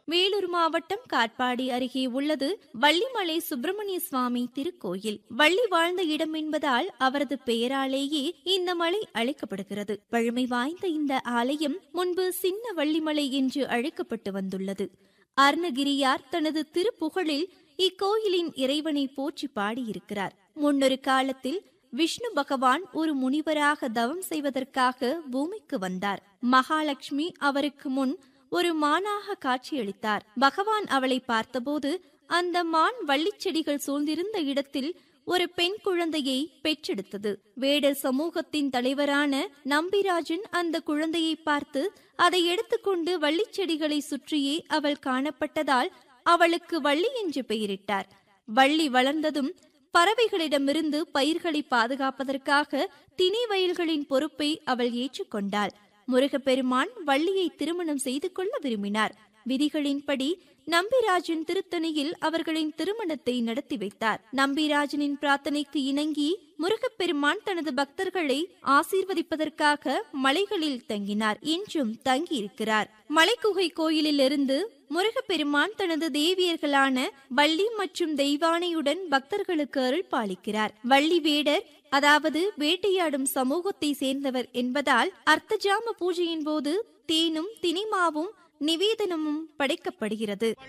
வேலூர் மாவட்டம் காட்பாடி அருகே உள்ளது வள்ளிமலை சுப்பிரமணிய சுவாமி திருக்கோயில் வள்ளி வாழ்ந்த இடம் என்பதால் அவரது பெயராலேயே இந்த மலை அழைக்கப்படுகிறது பழமை வாய்ந்த இந்த ஆலயம் முன்பு சின்ன வள்ளிமலை என்று அழைக்கப்பட்டு வந்துள்ளது அருணகிரியார் தனது திருப்புகழில் இக்கோயிலின் இறைவனை போற்றி பாடியிருக்கிறார் முன்னொரு காலத்தில் விஷ்ணு பகவான் ஒரு முனிவராக தவம் செய்வதற்காக பூமிக்கு வந்தார் மகாலட்சுமி அவருக்கு முன் ஒரு மானாக காட்சியளித்தார் பகவான் அவளை பார்த்தபோது அந்த மான் வள்ளிச்செடிகள் சூழ்ந்திருந்த இடத்தில் ஒரு பெண் குழந்தையை பெற்றெடுத்தது வேடர் சமூகத்தின் தலைவரான நம்பிராஜன் அந்த குழந்தையை பார்த்து அதை எடுத்துக்கொண்டு வள்ளிச்செடிகளை சுற்றியே அவள் காணப்பட்டதால் அவளுக்கு வள்ளி என்று பெயரிட்டார் வள்ளி வளர்ந்ததும் பறவைகளிடமிருந்து பயிர்களை பாதுகாப்பதற்காக திணை வயல்களின் பொறுப்பை அவள் ஏற்றுக்கொண்டாள் முருகப்பெருமான் வள்ளியை திருமணம் செய்து கொள்ள விரும்பினார் விதிகளின்படி நம்பிராஜன் திருத்தணியில் அவர்களின் திருமணத்தை நடத்தி வைத்தார் நம்பிராஜனின் பிரார்த்தனைக்கு இணங்கி முருகப்பெருமான் தனது பக்தர்களை ஆசீர்வதிப்பதற்காக மலைகளில் தங்கினார் இன்றும் தங்கியிருக்கிறார் மலைக்குகை கோயிலிலிருந்து முருகப்பெருமான் தனது தேவியர்களான வள்ளி மற்றும் தெய்வானையுடன் பக்தர்களுக்கு அருள் பாலிக்கிறார் வள்ளி வேடர் அதாவது வேட்டையாடும் சமூகத்தை சேர்ந்தவர் என்பதால் அர்த்தஜாம பூஜையின் போது தேனும் தினிமாவும் நிவேதனமும் படைக்கப்படுகிறது